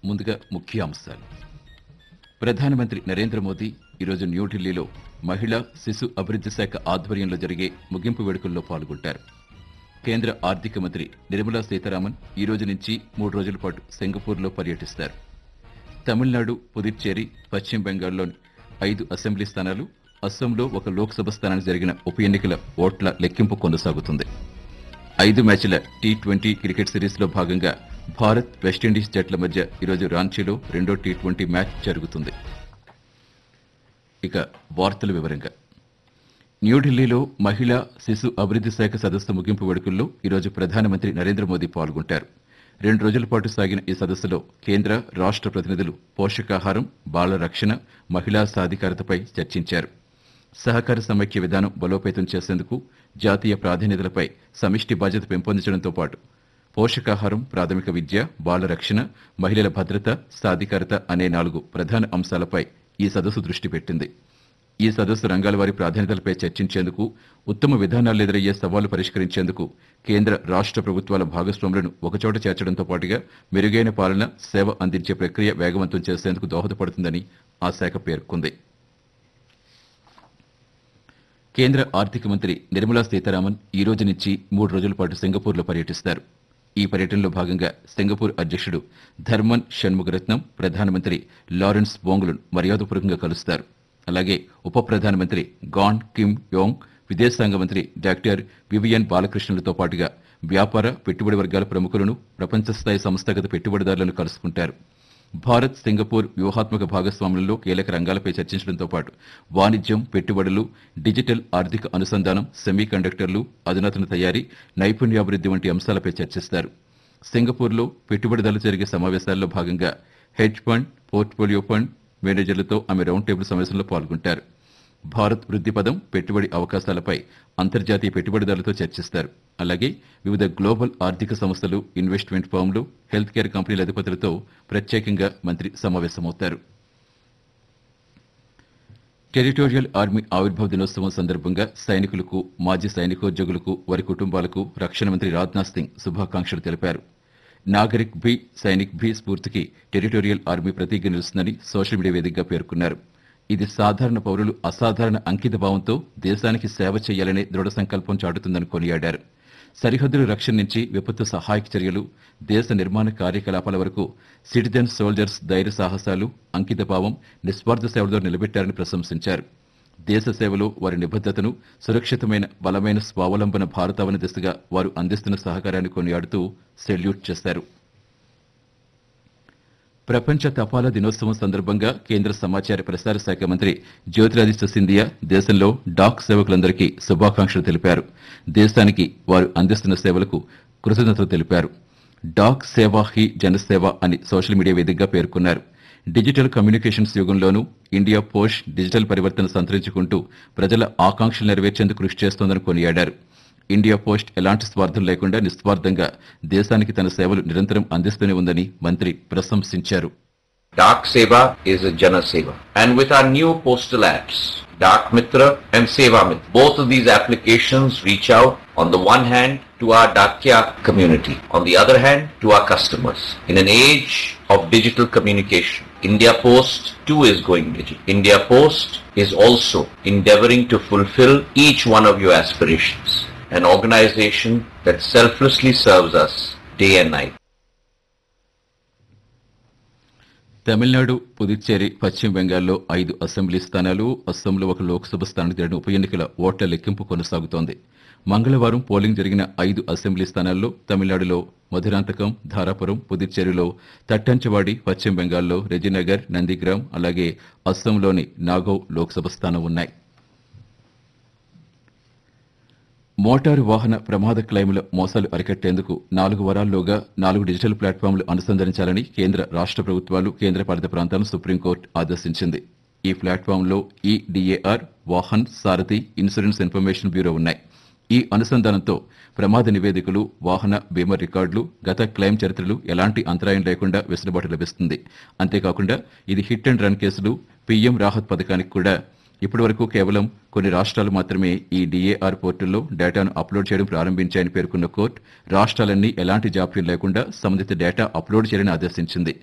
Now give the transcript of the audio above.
ముందుగా ముఖ్య అంశాలు ప్రధానమంత్రి నరేంద్ర మోదీ ఈరోజు న్యూఢిల్లీలో మహిళా శిశు అభివృద్ధి శాఖ ఆధ్వర్యంలో జరిగే ముగింపు వేడుకల్లో పాల్గొంటారు కేంద్ర ఆర్థిక మంత్రి నిర్మలా సీతారామన్ ఈ రోజు నుంచి మూడు రోజుల పాటు సింగపూర్లో పర్యటిస్తారు తమిళనాడు పుదుచ్చేరి పశ్చిమ బెంగాల్లోని ఐదు అసెంబ్లీ స్థానాలు అస్సాంలో ఒక లోక్సభ స్థానానికి జరిగిన ఉప ఎన్నికల ఓట్ల లెక్కింపు కొనసాగుతుంది ఐదు మ్యాచ్ల టీ ట్వంటీ క్రికెట్ సిరీస్లో భాగంగా భారత్ వెస్టిండీస్ జట్ల మధ్య ఈరోజు రాంచీలో రెండో టీ ట్వంటీ మ్యాచ్ జరుగుతుంది ఇక వార్తల వివరంగా న్యూఢిల్లీలో మహిళా శిశు అభివృద్ధి శాఖ సదస్సు ముగింపు వేడుకల్లో ఈరోజు ప్రధానమంత్రి నరేంద్ర మోదీ పాల్గొంటారు రెండు రోజుల పాటు సాగిన ఈ సదస్సులో కేంద్ర రాష్ట్ర ప్రతినిధులు పోషకాహారం బాల రక్షణ మహిళా సాధికారతపై చర్చించారు సహకార సమైక్య విధానం బలోపేతం చేసేందుకు జాతీయ ప్రాధాన్యతలపై సమిష్టి బాధ్యత పెంపొందించడంతో పాటు పోషకాహారం ప్రాథమిక విద్య బాల రక్షణ మహిళల భద్రత సాధికారత అనే నాలుగు ప్రధాన అంశాలపై ఈ సదస్సు దృష్టి పెట్టింది ఈ సదస్సు రంగాల వారి ప్రాధాన్యతలపై చర్చించేందుకు ఉత్తమ విధానాలు ఎదురయ్యే సవాళ్లు పరిష్కరించేందుకు కేంద్ర రాష్ట్ర ప్రభుత్వాల భాగస్వాములను ఒకచోట చేర్చడంతో పాటుగా మెరుగైన పాలన సేవ అందించే ప్రక్రియ వేగవంతం చేసేందుకు దోహదపడుతుందని ఆ శాఖ పేర్కొంది కేంద్ర ఆర్థిక మంత్రి నిర్మలా సీతారామన్ ఈ రోజు నుంచి మూడు రోజుల పాటు సింగపూర్లో పర్యటిస్తారు ఈ పర్యటనలో భాగంగా సింగపూర్ అధ్యక్షుడు ధర్మన్ షణ్ముగరత్నం ప్రధానమంత్రి లారెన్స్ బోంగ్లను మర్యాదపూర్వకంగా కలుస్తారు అలాగే ఉప ప్రధానమంత్రి గాన్ కిమ్ యోంగ్ విదేశాంగ మంత్రి డాక్టర్ వివియన్ బాలకృష్ణులతో పాటుగా వ్యాపార పెట్టుబడి వర్గాల ప్రముఖులను ప్రపంచ స్థాయి సంస్థాగత పెట్టుబడిదారులను కలుసుకుంటారు భారత్ సింగపూర్ వ్యూహాత్మక భాగస్వామ్యంలో కీలక రంగాలపై చర్చించడంతో పాటు వాణిజ్యం పెట్టుబడులు డిజిటల్ ఆర్థిక అనుసంధానం సెమీ కండక్టర్లు అధునాతన తయారీ నైపుణ్యాభివృద్ధి వంటి అంశాలపై చర్చిస్తారు సింగపూర్లో పెట్టుబడిదారులు జరిగే సమావేశాల్లో భాగంగా హెడ్జ్ ఫండ్ పోర్ట్ఫోలియో ఫండ్ మేనేజర్లతో ఆమె రౌండ్ టేబుల్ సమావేశంలో పాల్గొంటారు భారత్ వృద్ధి పదం పెట్టుబడి అవకాశాలపై అంతర్జాతీయ పెట్టుబడిదారులతో చర్చిస్తారు అలాగే వివిధ గ్లోబల్ ఆర్థిక సంస్థలు ఇన్వెస్ట్మెంట్ ఫర్మ్లు హెల్త్ కేర్ కంపెనీల అధిపతులతో ప్రత్యేకంగా మంత్రి సమావేశమవుతారు టెరిటోరియల్ ఆర్మీ ఆవిర్భావ దినోత్సవం సందర్భంగా సైనికులకు మాజీ సైనికోద్యోగులకు వారి కుటుంబాలకు రక్షణ మంత్రి రాజ్నాథ్ సింగ్ శుభాకాంక్షలు తెలిపారు నాగరిక్ భీ సైనిక్ భీ స్ఫూర్తికి టెరిటోరియల్ ఆర్మీ ప్రతీక నిలుస్తుందని సోషల్ మీడియా వేదికగా పేర్కొన్నారు ఇది సాధారణ పౌరులు అసాధారణ అంకిత భావంతో దేశానికి సేవ చేయాలనే దృఢ సంకల్పం చాటుతుందని కొనియాడారు సరిహద్దుల రక్షణ నుంచి విపత్తు సహాయక చర్యలు దేశ నిర్మాణ కార్యకలాపాల వరకు సిటిజన్ సోల్జర్స్ ధైర్య సాహసాలు అంకిత భావం నిస్వార్థ సేవలతో నిలబెట్టారని ప్రశంసించారు దేశ సేవలో వారి నిబద్ధతను సురక్షితమైన బలమైన స్వావలంబన భారతావని దిశగా వారు అందిస్తున్న సహకారాన్ని కొనియాడుతూ సెల్యూట్ చేశారు ప్రపంచ తపాలా దినోత్సవం సందర్భంగా కేంద్ర సమాచార ప్రసార శాఖ మంత్రి జ్యోతిరాదిత్య సింధియా దేశంలో డాక్ సేవకులందరికీ శుభాకాంక్షలు తెలిపారు దేశానికి వారు అందిస్తున్న సేవలకు కృతజ్ఞతలు తెలిపారు డాక్ సేవా హీ జనసేవ అని సోషల్ మీడియా వేదికగా పేర్కొన్నారు డిజిటల్ కమ్యూనికేషన్స్ యుగంలోనూ ఇండియా పోస్ట్ డిజిటల్ పరివర్తన సంతరించుకుంటూ ప్రజల ఆకాంక్షలు నెరవేర్చేందుకు కృషి చేస్తోందని కొనియాడారు ఇండియా పోస్ట్ ఎలాంటి స్వార్థం లేకుండా నిస్వార్థంగా దేశానికి తన సేవలు నిరంతరం అందిస్తూనే ఉందని మంత్రి ప్రశంసించారు Dak Seva is a Jana Seva. And with our new postal apps, Dak Mitra and Seva Mitra, both of these applications reach out on the one hand to our Dakya community, on the other hand to our customers. In an age of digital communication, India Post too is going digital. India Post is also endeavoring to fulfill each one of your aspirations. An organization that selflessly serves us day and night. Tamil Nadu Puducherry పశ్చిమ బెంగాల్లో ఐదు assembly స్థానాలు అస్సాంలో ఒక లోక్సభ స్థానానికి జరిగిన ఉప ఎన్నికల ఓట్ల లెక్కింపు కొనసాగుతోంది మంగళవారం పోలింగ్ జరిగిన ఐదు అసెంబ్లీ స్థానాల్లో తమిళనాడులో మధురాంతకం ధారాపురం పుదుచ్చేరిలో తట్టంచవాడి పశ్చిమ బెంగాల్లో రెజినగర్ నందిగ్రామ్ అలాగే అస్సాంలోని నాగౌ లోక్సభ స్థానం ఉన్నాయి మోటారు వాహన ప్రమాద క్లెయిముల మోసాలు అరికట్టేందుకు నాలుగు వారాల్లోగా నాలుగు డిజిటల్ ప్లాట్ఫామ్లు అనుసంధానించాలని కేంద్ర రాష్ట్ర ప్రభుత్వాలు కేంద్రపాలిత ప్రాంతాలను సుప్రీంకోర్టు ఆదేశించింది ఈ ప్లాట్ఫామ్లో ఈ DAR Vahan Sarathi insurance information bureau ఉన్నాయి ఈ అనుసంధానంతో ప్రమాద నివేదికలు వాహన బీమా రికార్డులు గత క్లెయిమ్ చరిత్రలు ఎలాంటి అంతరాయం లేకుండా వెసులుబాటు లభిస్తుంది అంతేకాకుండా ఇది హిట్ అండ్ రన్ కేసులు పీఎం రాహత్ పథకానికి కూడా ఇప్పటివరకు కేవలం కొన్ని రాష్ట్రాలు మాత్రమే ఈ డిఏఆర్ పోర్టల్లో డేటాను అప్లోడ్ చేయడం ప్రారంభించాయని పేర్కొన్న కోర్టు రాష్ట్రాలన్నీ ఎలాంటి జాప్యం లేకుండా సంబంధిత డేటా అప్లోడ్ చేయాలని ఆదేశించింది